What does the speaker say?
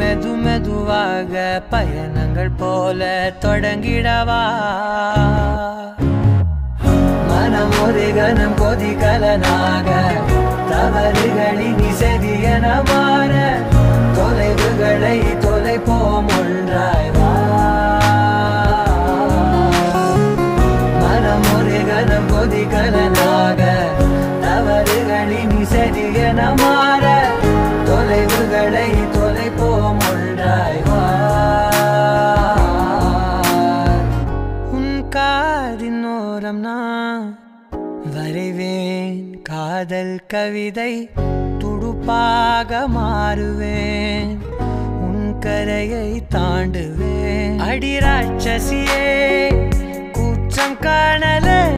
மெது மெதுவாக பயணங்கள் போல தொடங்கிடவா மனம் ஒரு கணம் கொதிகலனாக தவறுகளின் இசதியன மாற தொலைவுகளை தொலைப்போம் ஒன்றாய் வா மனம் ஒரு கணம் கொதிகலனாக தவறுகளின் இசதியன மாற தொலைவுகளை தொலைப்போம் ஒன்றாய் வா உன் காதின் ஓரம் நான் வரைவேன் காதல் கவிதை துடுப்பாக மாறுவேன் உன் கரையை தாண்டுவேன் அடி ராட்சசியே கூச்சம் காணல